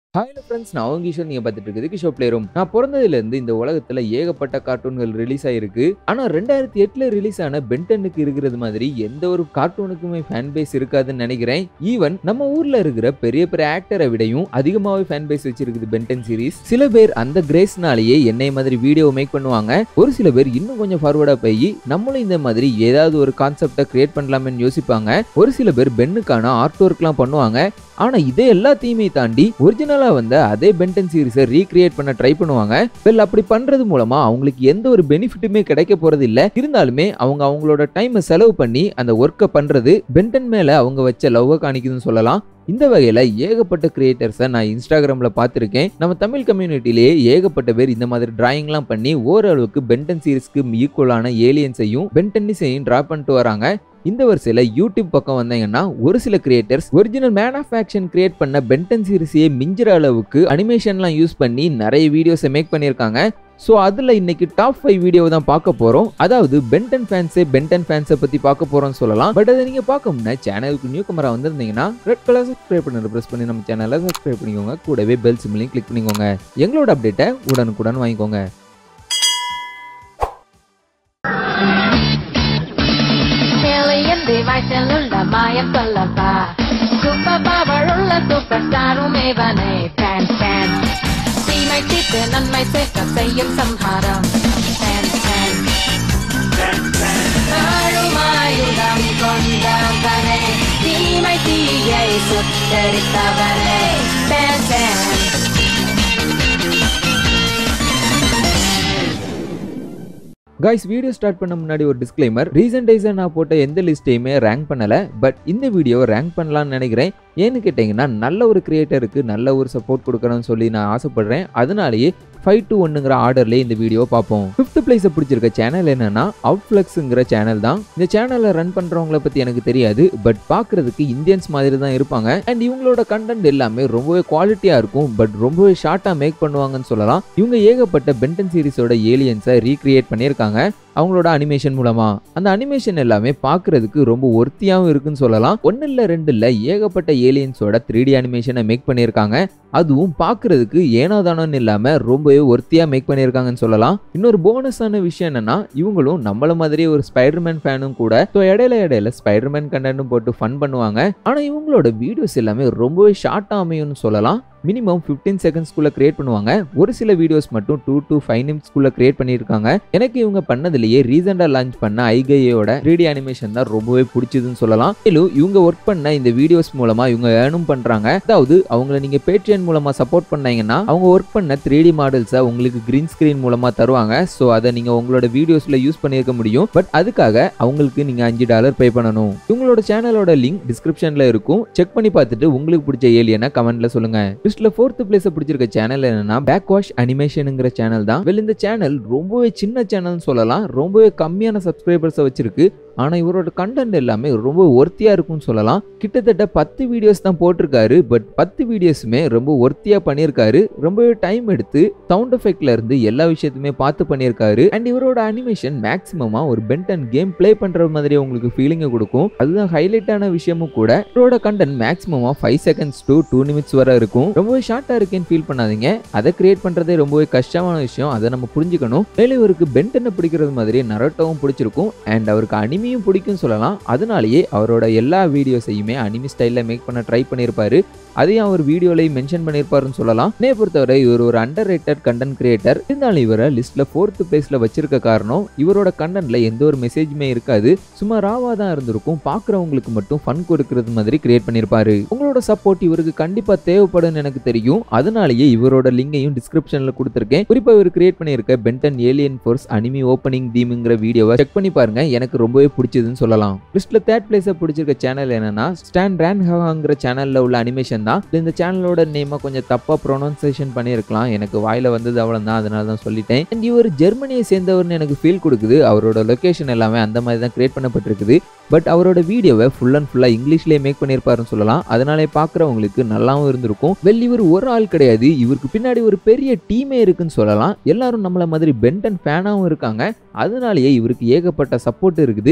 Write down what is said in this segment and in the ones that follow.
hi friends நான் அவங்க ஈஸ்வர் நீங்க பார்த்துட்டு இருக்குது கிஷோ பிளேரும் நான் பிறந்ததுல இருந்து இந்த உலகத்துல ஏகப்பட்ட கார்ட்டூன்கள் ரிலீஸ் ஆயிருக்கு ஆனா ரெண்டாயிரத்தி எட்டுல ரிலீஸ் ஆன பென்டனுக்கு இருக்கிறது மாதிரி எந்த ஒரு கார்ட்டூனுக்குமே ஃபேன் பேஸ் இருக்காதுன்னு நினைக்கிறேன் ஈவன் நம்ம ஊர்ல இருக்கிற பெரிய பெரிய ஆக்டரை விடையும் அதிகமாவே ஃபேன் பேஸ் வச்சிருக்குது பென்டன் சீரிஸ் சில பேர் அந்த கிரேஸ்னாலேயே என்னை மாதிரி வீடியோ மேக் பண்ணுவாங்க ஒரு சில பேர் இன்னும் கொஞ்சம் ஃபார்வர்டா போய் நம்மளும் இந்த மாதிரி ஏதாவது ஒரு கான்செப்டை கிரியேட் பண்ணலாம்னு யோசிப்பாங்க ஒரு சில பேர் பென்னுக்கான ஆர்ட் ஒர்க்லாம் பண்ணுவாங்க ஆனா இதை எல்லாத்தையுமே தாண்டி ஒரிஜினலா வந்த அதே பென்டன் சீரிஸை ரீக்ரியேட் பண்ண ட்ரை பண்ணுவாங்க வெல் அப்படி பண்றது மூலமா அவங்களுக்கு எந்த ஒரு பெனிஃபிட்டுமே கிடைக்க போறது இல்ல இருந்தாலுமே அவங்க அவங்களோட டைமை செலவு பண்ணி அந்த ஒர்க்கை பண்றது பென்டன் மேல அவங்க வச்ச லவ்வை காணிக்குதுன்னு சொல்லலாம் இந்த வகையில் ஏகப்பட்ட கிரியேட்டர்ஸை நான் இன்ஸ்டாகிராமில் பார்த்துருக்கேன் நம்ம தமிழ் கம்யூனிட்டிலேயே ஏகப்பட்ட பேர் இந்த மாதிரி டிராயிங்லாம் பண்ணி ஓரளவுக்கு பென்டன் சீரிஸ்க்கு ஈக்குவலான ஏலியன்ஸையும் பென்டன்னிஸையும் ட்ரா பண்ணிட்டு வராங்க இந்த வரிசையில் யூடியூப் பக்கம் வந்தீங்கன்னா ஒரு சில creators original man of action create பண்ண பென்டன் சீரிஸையே மிஞ்சிற அளவுக்கு அனிமேஷன்லாம் யூஸ் பண்ணி நிறைய வீடியோஸை மேக் பண்ணியிருக்காங்க ஸோ அதில் இன்னைக்கு டாப் ஃபைவ் வீடியோ தான் பார்க்க போகிறோம் அதாவது பென்டன் ஃபேன்ஸே பென்டன் ஃபேன்ஸை பற்றி பார்க்க போகிறோம்னு சொல்லலாம் பட் அதை நீங்கள் பார்க்க முன்னே சேனலுக்கு நியூ கமரா வந்திருந்தீங்கன்னா ரெட் கலர் சப்ஸ்கிரைப் பண்ணி ப்ரெஸ் பண்ணி நம்ம சேனலை சப்ஸ்கிரைப் பண்ணிக்கோங்க கூடவே பெல் சிம்லையும் கிளிக் பண்ணிக்கோங்க எங்களோட அப்டேட்டை உடனுக்குடன் வாங்கிக்கோங்க Alien device உள்ள மாயம் சொல்லப்பா சூப்பர் பவர் உள்ள சூப்பர் ஸ்டாரும் இவனே ஃபேன் ஃபேன் தீமை தீர்த்து நன்மை சேர்க்க செய்யும் சம்ஹாரம் ஃபேன் ஃபேன் ஆளுமாயுதம் கொண்டவனே தீமை தீயை சுட்டரித்தவனே Ben Ben guys video start பண்ண முன்னாடி ஒரு டிஸ்க்ளைமர் ரீசன்ட் டேஸாக நான் போட்ட எந்த லிஸ்ட்டையுமே ரேங்க் பண்ணலை பட் இந்த வீடியோ ரேங்க் பண்ணலாம்னு நினைக்கிறேன் ஏன்னு கேட்டிங்கன்னா நல்ல ஒரு கிரியேட்டருக்கு நல்ல ஒரு சப்போர்ட் கொடுக்கணும்னு சொல்லி நான் ஆசைப்படுறேன் அதனாலேயே ஃபைவ் டு ஒன்னுங்கிற ஆர்டர்லேயே இந்த வீடியோ பார்ப்போம் ஃபிஃப்த் பிளேஸை பிடிச்சிருக்க சேனல் என்னன்னா அவுட்ஃப்ளக்ஸுங்கிற சேனல் தான் இந்த சேனலை ரன் பண்ணுறவங்கள பற்றி எனக்கு தெரியாது பட் பார்க்குறதுக்கு இந்தியன்ஸ் மாதிரி தான் இருப்பாங்க அண்ட் இவங்களோட கண்டென்ட் எல்லாமே ரொம்பவே குவாலிட்டியாக இருக்கும் பட் ரொம்பவே ஷார்ட்டாக மேக் பண்ணுவாங்கன்னு சொல்லலாம் இவங்க ஏகப்பட்ட பென்டன் சீரிஸோட ஏலியன்ஸை ரீக்ரியேட் பண்ணியிருக்காங்க அவங்களோட அனிமேஷன் மூலமா அந்த அனிமேஷன் எல்லாமே பார்க்கறதுக்கு ரொம்ப ஒர்த்தியாகவும் இருக்குன்னு சொல்லலாம் ஒன்னு இல்ல ரெண்டு இல்ல ஏகப்பட்ட ஏலியன்ஸோட த்ரீ டி அனிமேஷனை மேக் பண்ணியிருக்காங்க அதுவும் பார்க்கறதுக்கு ஏனோதானோன்னு இல்லாம ரொம்பவே ஒர்த்தியா மேக் பண்ணியிருக்காங்கன்னு சொல்லலாம் இன்னொரு போனஸான விஷயம் என்னன்னா இவங்களும் நம்மள மாதிரியே ஒரு ஸ்பைடர்மேன் ஃபேனும் கூட ஸோ இடையில இடையில ஸ்பைடர்மேன் கண்டென்ட்டும் போட்டு ஃபன் பண்ணுவாங்க ஆனா இவங்களோட வீடியோஸ் எல்லாமே ரொம்பவே ஷார்ட்டாக அமையும்னு சொல்லலாம் மினிமம் ஃபிஃப்டீன் செகண்ட்ஸ்குள்ள கிரியேட் பண்ணுவாங்க ஒரு சில வீடியோஸ் மட்டும் டூ டு ஃபைவ் நிமிட்ஸ்குள்ள கிரியேட் பண்ணியிருக்காங்க எனக்கு இவங்க பண்ணதுலேயே ரீசெண்டாக லான்ச் பண்ண ஐகையோட த்ரீ டி அனிமேஷன் தான் ரொம்பவே பிடிச்சதுன்னு சொல்லலாம் மேலும் இவங்க ஒர்க் பண்ண இந்த வீடியோஸ் மூலமா இவங்க ஏர்னும் பண்றாங்க அதாவது அவங்கள நீங்க பேட்ரியன் மூலமா சப்போர்ட் பண்ணீங்கன்னா அவங்க ஒர்க் பண்ண த்ரீ டி மாடல்ஸை உங்களுக்கு கிரீன் ஸ்கிரீன் மூலமா தருவாங்க ஸோ அதை நீங்க உங்களோட வீடியோஸ்ல யூஸ் பண்ணியிருக்க முடியும் பட் அதுக்காக அவங்களுக்கு நீங்க அஞ்சு டாலர் பே பண்ணணும் இவங்களோட சேனலோட லிங்க் டிஸ்கிரிப்ஷன்ல இருக்கும் செக் பண்ணி பார்த்துட்டு உங்களுக்கு பிடிச்ச ஏலியனை கமெண்ட்ல சொல்லுங்க லிஸ்ட்ல ஃபோர்த் பிளேஸ் பிடிச்சிருக்க சேனல் என்னன்னா பேக் வாஷ் அனிமேஷனுங்கிற சேனல் தான் வெல் இந்த சேனல் ரொம்பவே சின்ன சேனல்னு சொல்லலாம் ரொம்பவே கம்மியான சப்ஸ்கிரைபர்ஸை வச்சிருக்கு ஆனா இவரோட கண்டென்ட் எல்லாமே ரொம்ப ஒர்த்தியா இருக்கும்னு சொல்லலாம் கிட்டத்தட்ட பத்து வீடியோஸ் தான் போட்டிருக்காரு பட் பத்து வீடியோஸுமே ரொம்ப ஒர்த்தியா பண்ணியிருக்காரு ரொம்பவே டைம் எடுத்து சவுண்ட் எஃபெக்ட்ல இருந்து எல்லா விஷயத்தையுமே பார்த்து பண்ணியிருக்காரு அண்ட் இவரோட அனிமேஷன் மேக்ஸிமமா ஒரு பென்டன் கேம் ப்ளே பண்ற மாதிரி உங்களுக்கு ஃபீலிங்கை கொடுக்கும் அதுதான் ஹைலைட்டான விஷயமும் கூட இவரோட கண்டென்ட் மேக்ஸிமமா five seconds to two minutes வரை இருக்கும் ரொம்பவே ஷார்ட்டா இருக்கேன்னு ஃபீல் பண்ணாதீங்க அதை கிரியேட் பண்றதே ரொம்பவே கஷ்டமான விஷயம் அதை நம்ம புரிஞ்சுக்கணும் மேலும் இவருக்கு பென்டனை பிடிக்கிறது மாதிரி நரோட்டோவும் பிடிச்சிருக்கும் அண்ட் அவருக்கு அனிமையும் பிடிக்கும் சொல்லலாம் அதனாலேயே அவரோட எல்லா வீடியோஸையுமே அனிமி ஸ்டைலில் மேக் பண்ண ட்ரை பண்ணியிருப்பாரு அதையும் அவர் வீடியோலையும் மென்ஷன் பண்ணியிருப்பாருன்னு சொல்லலாம் என்னை பொறுத்தவரை இவர் ஒரு அண்டர் ரேட்டட் கண்டென்ட் கிரியேட்டர் இருந்தாலும் இவரை லிஸ்ட்ல ஃபோர்த் பிளேஸ்ல வச்சிருக்க காரணம் இவரோட கண்டென்ட்ல எந்த ஒரு மெசேஜுமே இருக்காது சும்மா ராவா தான் இருந்திருக்கும் பார்க்குறவங்களுக்கு மட்டும் ஃபன் கொடுக்கறது மாதிரி கிரியேட் பண்ணியிருப்பாரு உங்களோட சப்போர்ட் இவருக்கு கண்டிப்பா தேவைப்படும்னு எனக்கு தெரியும் அதனாலேயே இவரோட லிங்கையும் டிஸ்கிரிப்ஷன்ல கொடுத்துருக்கேன் குறிப்பா இவர் கிரியேட் பண்ணியிருக்க Ben ten alien force anime opening தீம்ங்கிற வீடியோவை செக் பண்ணி பாருங்க எனக்கு ரொம்பவே பிடிச்சதுன்னு சொல்லலாம் லிஸ்ட்ல தேர்ட் பிளேஸை பிடிச்சிருக்க சேனல் என்னன்னா ஸ்டான் ரேன் ஹவாங்கிற சேனல்ல உள்ள அனிமேஷன் தான் இந்த சேனலோட நேமை கொஞ்சம் தப்பா ப்ரொனவுன்சேஷன் பண்ணியிருக்கலாம் எனக்கு வாயில வந்தது அவ்வளோ தான் அதனால தான் சொல்லிட்டேன் அண்ட் இவர் ஜெர்மனியை சேர்ந்தவர்னு எனக்கு ஃபீல் கொடுக்குது அவரோட லொகேஷன் எல்லாமே அந்த மாதிரி தான் கிரியேட் பண்ணப்பட்டிருக்குது பட் அவரோட வீடியோவை ஃபுல் அண்ட் ஃபுல்லாக இங்கிலீஷ்லேயே மேக் பண்ணியிருப்பாருன்னு சொல்லலாம் அதனாலே பார்க்குறவங்களுக்கு நல்லாவும் இருந்திருக்கும் வெல் இவர் ஒரு ஆள் கிடையாது இவருக்கு பின்னாடி ஒரு பெரிய டீமே இருக்குன்னு சொல்லலாம் எல்லாரும் நம்மள மாதிரி பென்டன் ஃபேனாகவும் இருக்காங்க அதனாலேயே இவருக்கு ஏகப்பட்ட சப்போர்ட் இருக்குது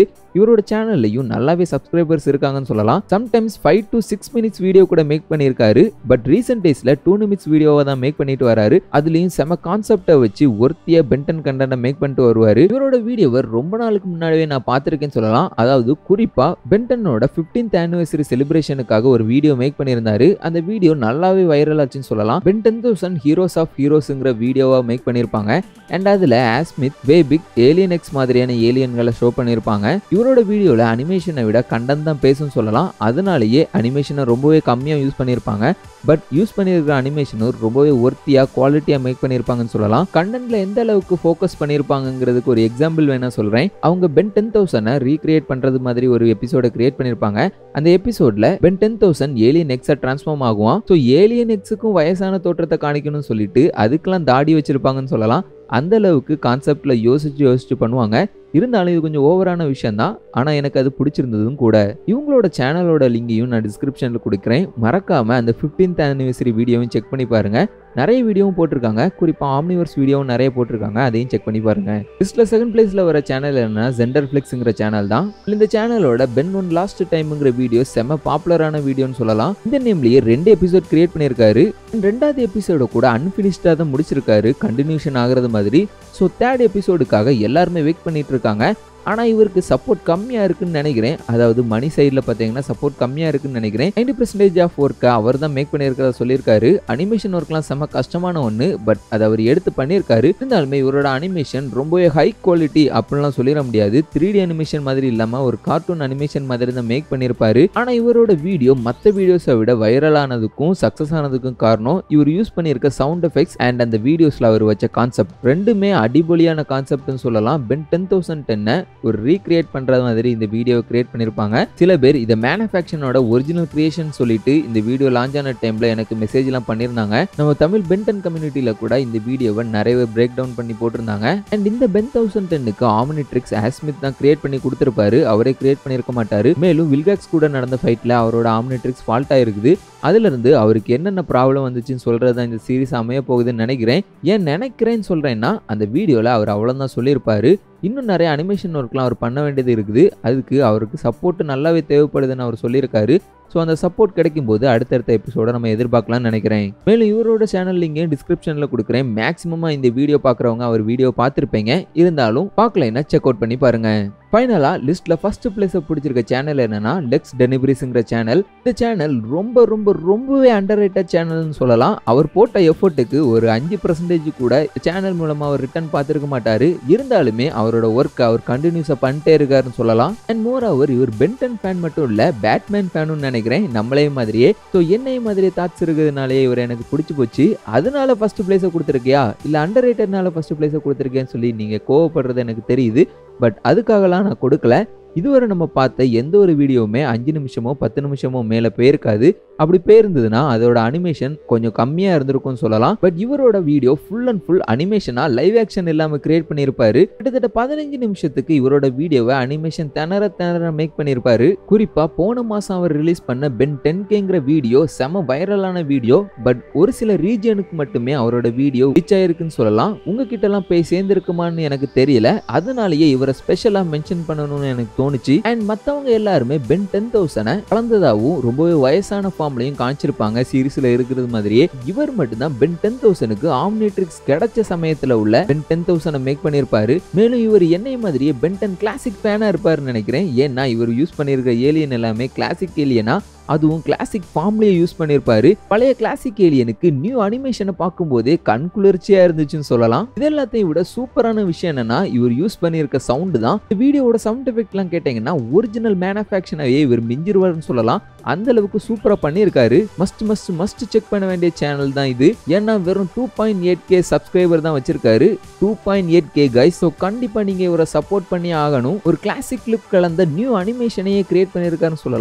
இவரோட சேனல்லையும் நல்லாவே சப்ஸ்கிரைபர்ஸ் இருக்காங்கன்னு சொல்லலாம் sometimes five to six minutes video கூட மேக் பண்ணியிருக்காரு பட் ரீசெண்ட் டேஸ்ல டூ நிமிட்ஸ் வீடியோவை தான் மேக் பண்ணிட்டு வராரு அதுலயும் செம கான்செப்டை வச்சு ஒருத்திய பென்டன் கண்டென்ட்டை மேக் பண்ணிட்டு வருவாரு இவரோட வீடியோவை ரொம்ப நாளுக்கு முன்னாடியே நான் பார்த்திருக்கேன்னு சொல்லலாம் அதாவது குறிப்பா பென்டனோட 15th ஆனிவர்சரி செலிப்ரேஷனுக்காக ஒரு வீடியோ மேக் பண்ணியிருந்தாரு அந்த வீடியோ நல்லாவே வைரல் ஆச்சுன்னு சொல்லலாம் பென்டன் தௌசண்ட் ஹீரோஸ் ஆஃப் ஹீரோஸ்ங்கிற வீடியோவா மேக் பண்ணியிருப்பாங்க அண்ட் அதுல ஆஸ்மித் வேபிக் ஏலியன் எக்ஸ் மாதிரியான ஏலியன்களை ஷோ பண்ணியிருப்பாங்க இவரோட வீடியோல அனிமேஷனை விட கண்டன் தான் பேசும் சொல்லலாம் அதனாலேயே அனிமேஷனை ரொம்பவே கம்மியாக யூஸ் பண்ணியிருப்பாங்க பட் யூஸ் பண்ணியிருக்கிற அனிமேஷனும் ரொம்பவே ஒர்த்தியாக குவாலிட்டியாக மேக் பண்ணியிருப்பாங்கன்னு சொல்லலாம் கண்டென்ட்ல எந்த அளவுக்கு ஃபோக்கஸ் பண்ணியிருப்பாங்கிறதுக்கு ஒரு எக்ஸாம்பிள் வேணா சொல்கிறேன் அவங்க பென் டென் தௌசண்டை ரீக்ரியேட் பண்ணுறது மாதிரி ஒரு எபிசோட கிரியேட் பண்ணியிருப்பாங்க அந்த எபிசோட்ல பென் டென் தௌசண்ட் ஏலியன் எக்ஸை ட்ரான்ஸ்ஃபார்ம் ஆகுவான் ஸோ ஏலியன் எக்ஸுக்கும் வயசான தோற்றத்தை காணிக்கணும்னு சொல்லிட்டு அதுக்கெல்லாம் தாடி வச்சிருப்பாங்கன்னு சொல்லலாம் அந்த அளவுக்கு கான்செப்ட்ல யோசிச்சு யோசிச்சு பண்ணுவாங்க இருந்தாலும் இது கொஞ்சம் ஓவரான விஷயம் தான் ஆனால் எனக்கு அது பிடிச்சிருந்ததும் கூட இவங்களோட சேனலோட லிங்கையும் நான் டிஸ்கிரிப்ஷனில் கொடுக்குறேன் மறக்காம அந்த 15th ஆனிவர்சரி வீடியோவும் செக் பண்ணி பாருங்க நிறைய வீடியோவும் போட்டிருக்காங்க குறிப்பாக ஆம்னிவர்ஸ் வீடியோவும் நிறைய போட்டிருக்காங்க அதையும் செக் பண்ணி பாருங்க லிஸ்ட்ல செகண்ட் பிளேஸ்ல வர சேனல் என்ன ஜெண்டர் ஃபிளிக்ஸுங்கிற சேனல் தான் இந்த சேனலோட பென் ஒன் லாஸ்ட் டைம்ங்கிற வீடியோ செம பாப்புலரான வீடியோன்னு சொல்லலாம் இந்த நேம்லயே ரெண்டு எபிசோட் கிரியேட் பண்ணியிருக்காரு ரெண்டாவது எபிசோட கூட அன்பினிஷ்டாக தான் முடிச்சிருக்காரு கண்டினியூஷன் ஆகுறது மாதிரி ஸோ தேர்ட் எபிசோடுக்காக எல்லாருமே வெயிட் பண்ணிட்டு இருக்காங்க ஆனால் இவருக்கு சப்போர்ட் கம்மியாக இருக்குன்னு நினைக்கிறேன் அதாவது மணி சைடில் பார்த்தீங்கன்னா சப்போர்ட் கம்மியாக இருக்குன்னு நினைக்கிறேன் நைன்டி பர்சன்டேஜ் ஆஃப் ஒர்க்கை அவர் தான் மேக் பண்ணியிருக்கிறத சொல்லியிருக்காரு அனிமேஷன் ஒர்க்லாம் செம்ம கஷ்டமான ஒன்று பட் அதை அவர் எடுத்து பண்ணியிருக்காரு இருந்தாலுமே இவரோட அனிமேஷன் ரொம்பவே ஹை குவாலிட்டி அப்படிலாம் சொல்லிட முடியாது த்ரீ டி அனிமேஷன் மாதிரி இல்லாமல் ஒரு கார்ட்டூன் அனிமேஷன் மாதிரி தான் மேக் பண்ணியிருப்பாரு ஆனால் இவரோட வீடியோ மற்ற வீடியோஸை விட வைரலானதுக்கும் சக்ஸஸ் ஆனதுக்கும் காரணம் இவர் யூஸ் பண்ணியிருக்க சவுண்ட் எஃபெக்ட்ஸ் அண்ட் அந்த வீடியோஸில் அவர் வச்ச கான்செப்ட் ரெண்டுமே அடிபொலியான கான்செப்ட்னு சொல்லலாம் பென் டென் தௌசண்ட் டென்னை ஒரு ரீக்ரியேட் பண்ற மாதிரி இந்த வீடியோ கிரியேட் பண்ணிருப்பாங்க சில பேர் இதை மேனுஃபேக்சரோட ஒரிஜினல் கிரியேஷன் சொல்லிட்டு இந்த வீடியோ லான்ச் ஆன டைம்ல எனக்கு மெசேஜ் எல்லாம் பண்ணியிருந்தாங்க நம்ம தமிழ் பென்டன் கம்யூனிட்டியில கூட இந்த வீடியோவை நிறைய பிரேக் டவுன் பண்ணி போட்டிருந்தாங்க அண்ட் இந்த பென் தௌசண்ட் டென்னுக்கு ஆமினிட்ரிக்ஸ் ஆஸ்மித் தான் கிரியேட் பண்ணி கொடுத்திருப்பாரு அவரே கிரியேட் பண்ணியிருக்க மாட்டாரு மேலும் வில்காக்ஸ் கூட நடந்த ஃபைட்ல அவரோட ஆமினிட்ரிக்ஸ் ஃபால்ட் ஆயிருக்குது அதுல இருந்து அவருக்கு என்னென்ன ப்ராப்ளம் வந்துச்சுன்னு சொல்றது இந்த சீரிஸ் அமைய போகுதுன்னு நினைக்கிறேன் ஏன் நினைக்கிறேன்னு சொல்றேன்னா அந்த வீடியோல அவர் அவ்வளோதான் சொல்லியிருப்பாரு இன்னும் நிறைய அனிமேஷன் ஒர்க்லாம் அவர் பண்ண வேண்டியது இருக்குது அதுக்கு அவருக்கு சப்போர்ட் நல்லாவே தேவைப்படுதுன்னு அவர் சொல்லியிருக்காரு ஸோ அந்த சப்போர்ட் கிடைக்கும் போது அடுத்தடுத்த எபிசோட நம்ம எதிர்பார்க்கலாம்னு நினைக்கிறேன் மேலும் இவரோட சேனல் லிங்கையும் டிஸ்கிரிப்ஷனில் கொடுக்குறேன் மேக்ஸிமமாக இந்த வீடியோ பார்க்குறவங்க அவர் வீடியோ பார்த்துருப்பீங்க இருந்தாலும் பார்க்கலைன்னா செக் அவுட் பண்ணி பாருங்க ஃபைனலாக லிஸ்ட்டில் ஃபர்ஸ்ட் பிளேஸை பிடிச்சிருக்க சேனல் என்னன்னா லெக்ஸ் டெனிபிரிஸுங்கிற சேனல் இந்த சேனல் ரொம்ப ரொம்ப ரொம்பவே அண்டர் ரேட்டட் சேனல்னு சொல்லலாம் அவர் போட்ட எஃபர்ட்டுக்கு ஒரு அஞ்சு பர்சன்டேஜ் கூட சேனல் மூலமாக அவர் ரிட்டர்ன் பார்த்துருக்க மாட்டாரு இருந்தாலுமே அவரோட ஒர்க் அவர் கண்டினியூஸாக பண்ணிட்டே இருக்காருன்னு சொல்லலாம் அண்ட் மோர் அவர் இவர் பென்டன் ஃபேன் மட்டும் இல்லை பேட்மேன் ஃபேனும் நினைக்கிறேன் நம்மளே மாதிரியே ஸோ என்னைய மாதிரியே தாட்ஸ் இருக்கிறதுனாலே இவர் எனக்கு பிடிச்சி போச்சு அதனால ஃபர்ஸ்ட் பிளேஸை கொடுத்துருக்கியா இல்லை அண்டர் ரேட்டட்னால ஃபர்ஸ்ட் பிளேஸை கொடுத்துருக்கேன்னு சொல்லி நீங்கள் கோவப்படுறது எனக்கு தெரியுது பட் அதுக்காகலாம் நான் கொடுக்கல இதுவரை நம்ம பார்த்த எந்த ஒரு வீடியோவுமே அஞ்சு நிமிஷமோ பத்து நிமிஷமோ மேலே போயிருக்காது அப்படி போயிருந்ததுன்னா அதோட அனிமேஷன் கொஞ்சம் கம்மியாக இருந்திருக்கும்னு சொல்லலாம் பட் இவரோட வீடியோ ஃபுல் அண்ட் ஃபுல் அனிமேஷனாக லைவ் ஆக்ஷன் இல்லாமல் கிரியேட் பண்ணியிருப்பாரு கிட்டத்தட்ட பதினஞ்சு நிமிஷத்துக்கு இவரோட வீடியோவை அனிமேஷன் திணற திணற மேக் பண்ணியிருப்பாரு குறிப்பாக போன மாதம் அவர் ரிலீஸ் பண்ண பென் டென் கேங்கிற வீடியோ செம வைரலான வீடியோ பட் ஒரு சில ரீஜனுக்கு மட்டுமே அவரோட வீடியோ ரீச் ஆயிருக்குன்னு சொல்லலாம் உங்ககிட்ட எல்லாம் போய் சேர்ந்திருக்குமான்னு எனக்கு தெரியல அதனாலேயே இவரை ஸ்பெஷலாக மென்ஷன் பண்ணணும்னு எனக்கு தோணுச்சு அண்ட் மற்றவங்க எல்லாருமே பென் டென் தௌசண்டை கலந்ததாகவும் ரொம்பவே வயசான ஃபார்ம்லையும் காமிச்சிருப்பாங்க சீரீஸ்ல இருக்கிறது மாதிரியே இவர் மட்டும்தான் பென் டென் தௌசண்ட்க்கு ஆம்னிட்ரிக்ஸ் கிடைச்ச சமயத்துல உள்ள பென் டென் தௌசண்ட் மேக் பண்ணியிருப்பாரு மேலும் இவர் என்னை மாதிரியே பென் டென் கிளாசிக் ஃபேனா இருப்பாருன்னு நினைக்கிறேன் ஏன்னா இவர் யூஸ் பண்ணியிருக்க ஏலியன் எல்லாமே கிளாசிக் ஏலியனா அதுவும் கிளாசிக் ஃபார்ம்லேயே யூஸ் பண்ணியிருப்பாரு பழைய கிளாசிக் ஏலியனுக்கு நியூ அனிமேஷனை பார்க்கும்போதே கண் குளிர்ச்சியா இருந்துச்சுன்னு சொல்லலாம் இது எல்லாத்தையும் விட சூப்பரான விஷயம் என்னன்னா இவர் யூஸ் பண்ணியிருக்க சவுண்டு தான் இந்த வீடியோவோட சவுண்ட் எஃபெக்ட்லாம் கேட்டீங்கன்னா ஒரிஜினல் மேனுஃபேக்சனாவே இவர் மிஞ்சிருவாருன்னு சொல்லலாம் அந்த அளவுக்கு சூப்பரா பண்ணியிருக்காரு மஸ்ட் மஸ்ட் மஸ்ட் செக் பண்ண வேண்டிய சேனல் தான் இது ஏன்னா வெறும் two point eight K subscriber தான் வச்சிருக்காரு two point eight K guys so கண்டிப்பா நீங்க இவரை சப்போர்ட் பண்ணி ஆகணும் ஒரு கிளாசிக் லுக் கலந்த நியூ அனிமேஷனையே கிரியேட் பண்ணியிருக்காருன்னு சொல்லலாம்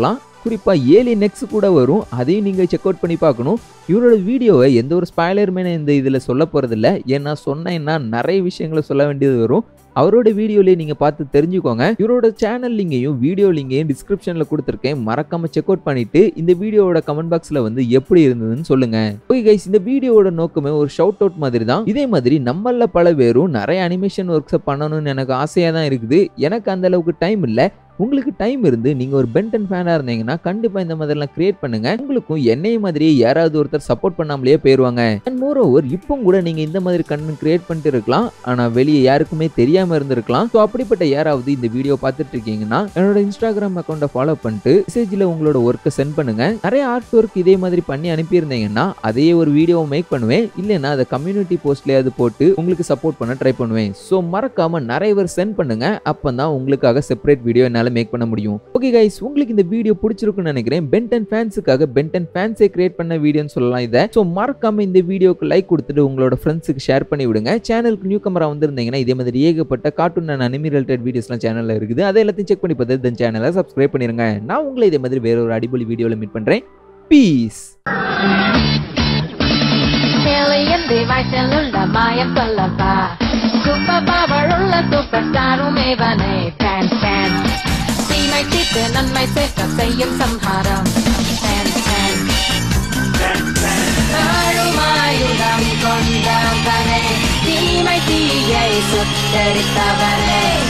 குறிப்பா ஏலி நெக்ஸ் கூட வரும் அதையும் நீங்க செக் அவுட் பண்ணி பார்க்கணும் இவரோட வீடியோவை எந்த ஒரு ஸ்பாய்லருமே நான் இந்த இதுல சொல்ல போறதில்ல ஏன்னா சொன்னேன்னா நிறைய விஷயங்களை சொல்ல வேண்டியது வரும் அவரோட வீடியோலயே நீங்க பார்த்து தெரிஞ்சுக்கோங்க இவரோட சேனல் லிங்கையும் வீடியோ லிங்கையும் டிஸ்கிரிப்ஷன்ல கொடுத்துருக்கேன் மறக்காம செக் அவுட் பண்ணிட்டு இந்த வீடியோவோட கமெண்ட் பாக்ஸ்ல வந்து எப்படி இருந்ததுன்னு சொல்லுங்க ஓகே கைஸ் இந்த வீடியோவோட நோக்கமே ஒரு ஷவுட் அவுட் மாதிரி தான் இதே மாதிரி நம்மள பல பேரும் நிறைய அனிமேஷன் ஒர்க்ஸை பண்ணணும்னு எனக்கு ஆசையா தான் இருக்குது எனக்கு அந்த அளவுக்கு டைம் இல்லை உங்களுக்கு டைம் இருந்து நீங்க ஒரு பென்டன் ஃபேனா இருந்தீங்கன்னா கண்டிப்பா இந்த மாதிரிலாம் கிரியேட் பண்ணுங்க உங்களுக்கும் என்னைய மாதிரியே யாராவது ஒருத்தர் சப்போர்ட் பண்ணாமலேயே போயிருவாங்க அண்ட் மோர் ஓவர் இப்போ கூட நீங்க இந்த மாதிரி கண்டென்ட் கிரியேட் பண்ணிட்டு இருக்கலாம் ஆனா வெளியே யாருக்குமே தெரியாம இருந்திருக்கலாம் ஸோ அப்படிப்பட்ட யாராவது இந்த வீடியோ பார்த்துட்டு இருக்கீங்கன்னா என்னோட இன்ஸ்டாகிராம் அக்கௌண்ட்டை ஃபாலோ பண்ணிட்டு மெசேஜில் உங்களோட ஒர்க்கை சென்ட் பண்ணுங்க நிறைய ஆர்ட் ஒர்க் இதே மாதிரி பண்ணி அனுப்பியிருந்தீங்கன்னா அதையே ஒரு வீடியோ மேக் பண்ணுவேன் இல்லைன்னா அதை கம்யூனிட்டி போஸ்ட்லயாவது போட்டு உங்களுக்கு சப்போர்ட் பண்ண ட்ரை பண்ணுவேன் ஸோ மறக்காம நிறைய பேர் சென்ட் பண்ணுங்க அப்பதான் உங்களுக்காக செப்பரேட் வீடியோ என்னால் மேக் பண்ண முடியும் ஓகே கைஸ் உங்களுக்கு இந்த வீடியோ பிடிச்சிருக்குன்னு நினைக்கிறேன் பென்டன் ஃபேன்ஸுக்காக பென்டன் ஃபேன்ஸை கிரியேட் பண்ண வீடியோன்னு சொல்லலாம் இதை ஸோ மறக்காம இந்த வீடியோக்கு லைக் கொடுத்துட்டு உங்களோட ஃப்ரெண்ட்ஸுக்கு ஷேர் பண்ணி விடுங்க சேனலுக்கு நியூ கமரா வந்திருந்தீங்கன்னா இதே மாதிரி ஏகப்பட்ட கார்ட்டூன் அண்ட் அனிமி ரிலேட்டட் வீடியோஸ்லாம் சேனலில் இருக்குது அதை எல்லாத்தையும் செக் பண்ணி பார்த்து தென் சேனலை சப்ஸ்கிரைப் பண்ணிருங்க நான் உங்களை இதே மாதிரி வேற ஒரு அடிப்பொலி வீடியோவில் மீட் பண்ணுறேன் பீஸ் Alien device உள்ள மாயம் சொல்லப்பா சூப்பர் பவர் உள்ள சூப்பர் ஸ்டாரும் இவனே ஃபேன் ஃபேன் தீமை தீர்த்து நன்மை சேர்க்க செய்யும் சம்ஹாரம் ஃபேன் ஃபேன் ஆளுமாயுதம் கொண்டவனே தீமை தீயை சுட்டரித்தவனே